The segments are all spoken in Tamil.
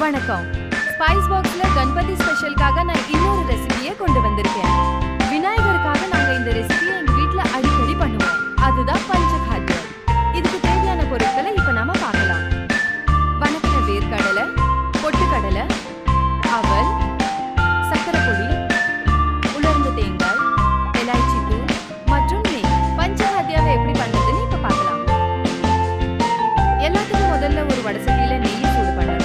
வணக்கம் ஸ்பைஸ் பாக்ஸ்ல கணபதி ஸ்பெஷலுக்காக நான் இன்னொரு ரெசிபியை கொண்டு வந்திருக்கேன் விநாயகருக்காக நாங்க இந்த ரெசிபியை எங்க வீட்ல அடிக்கடி பண்ணுவோம் அதுதான் பஞ்சகாத்தியம் இதுக்கு தேவையான பொருட்களை இப்ப நாம பார்க்கலாம் வணக்கின வேர்க்கடலை பொட்டுக்கடலை அவல் சக்கரை பொடி உலர்ந்த தேங்காய் எலாய்ச்சி தூள் மற்றும் நெய் பஞ்சகாத்தியாவை எப்படி பண்றதுன்னு இப்ப பார்க்கலாம் எல்லாத்துக்கும் முதல்ல ஒரு வடசட்டியில நெய்யை சூடு பண்ணணும்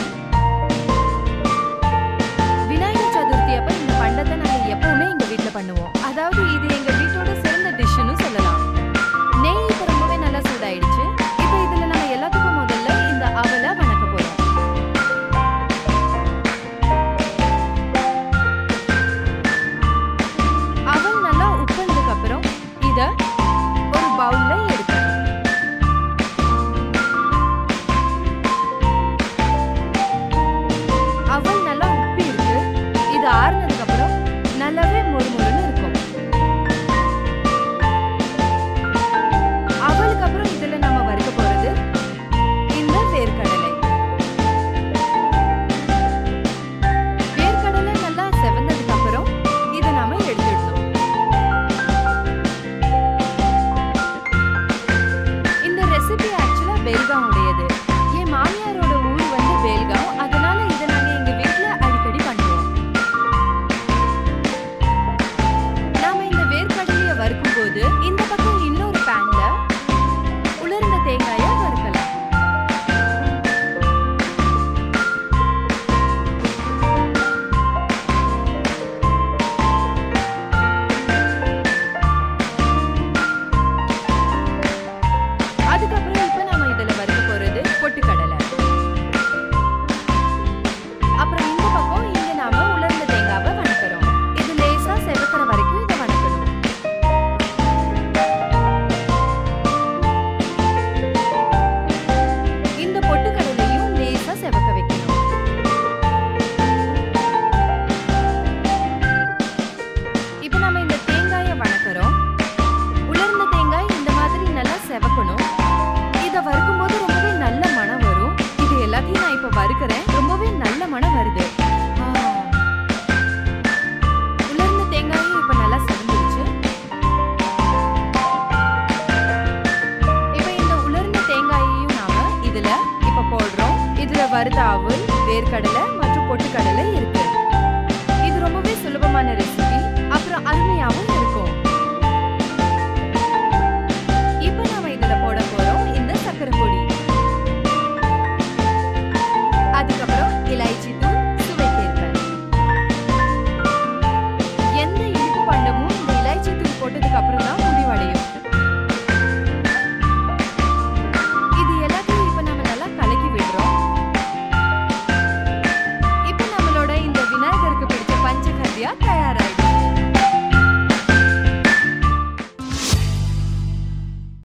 விநாயகர் சதுர்த்தி அப்ப இந்த பண்டத்தை நாங்க எப்பவுமே எங்க வீட்ல பண்ணுவோம் அதாவது இது எங்க வீட்டோட சிறந்த டிஷ்னு சொல்லலாம் நெய் இப்ப ரொம்பவே நல்லா சூடாயிடுச்சு இப்ப இதுல நம்ம எல்லாத்துக்கும் முதல்ல இந்த அவலை வணக்க போறோம் அவல் நல்லா உப்பந்ததுக்கு அப்புறம் இத ஒரு பவுல்ல எடுக்கணும் அவல் நல்லா உப்பி இருக்கு இது ஆறுனதுக்கு அப்புறம் நல்லாவே மொறுமொறுன்னு இருக்கும் அவலுக்கு அப்புறம் இதுல நாம வறுக்க போறது இந்த வேர்க்கடலை வேர்க்கடலை நல்லா செவந்ததுக்கு அப்புறம் இதை நாம எடுத்துடணும் இந்த ரெசிபி ஆக்சுவலா பெல்காம் உடையது என் மாமியாரோட ஊர் வந்து பெல்காம் அதனால இதை நாங்க எங்க வீட்ல அடிக்கடி பண்ணுவோம் நாம இந்த வேர்க்கடலைய வறுக்கும் போது இந்த பக்கம் இன்னொரு பேன்ல உலர்ந்த தேங்காயை வறுக்கலாம் அதுக்கப்புறம் இப்ப நாம இதுல வறுக்க போறது பொட்டுக்கடலை அப்புறம் இந்த பக்கம் இங்க நாம உலர்ந்த தேங்காவை வணக்குறோம் இது லேசா செவக்கிற வரைக்கும் இதை வணக்கணும் இந்த பொட்டுக்கடலையும் லேசா செவக்க வைக்கணும் இப்போ நம்ம இந்த தேங்காயை வணக்குறோம் உலர்ந்த தேங்காய் இந்த மாதிரி நல்லா செவக்கணும் இதை வறுக்கும்போது ரொம்பவே நல்ல மணம் வரும் இது எல்லாத்தையும் நான் இப்போ வறுக்கிறேன் ரொம்பவே நல்ல மணம் வருது ஆ. உலர்ந்த தேங்காயும் இப்போ நல்லா செவந்துருச்சு இப்போ இந்த உலர்ந்த தேங்காயையும் நாம இதுல இப்போ போடுறோம் இதுல வறுத்த அவல் வேர்க்கடலை மற்றும் பொட்டுக்கடலை இருக்கு